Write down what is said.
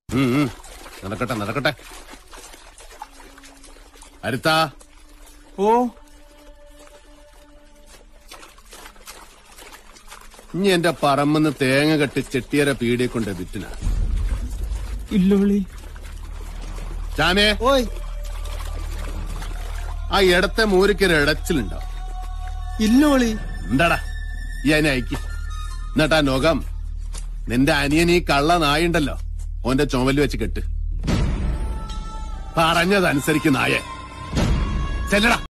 ഉം, ഉം. നടക്കട്ടെ നടക്കട്ടെ അരുത്താ ഓ ഇനി എന്റെ പറമ്പെന്ന് തേങ്ങ കെട്ടി ചെട്ടിയര പീടിയെ കൊണ്ട് വിറ്റിന ഇല്ലോളി ചാമേ ഓയ് ആ ഇടത്തെ മൂരിക്കൊരു ഇടച്ചിലുണ്ടാവും ഇല്ലോളി എന്താടാ ഈ അതിനെ അയക്കി എന്നിട്ടാ നോകം നിന്റെ അനിയൻ ഈ കള്ള നായുണ്ടല്ലോ ഓന്റെ ചുമല് വെച്ച് കെട്ട് പറഞ്ഞതനുസരിക്ക് നായേ ചെല്ലടാ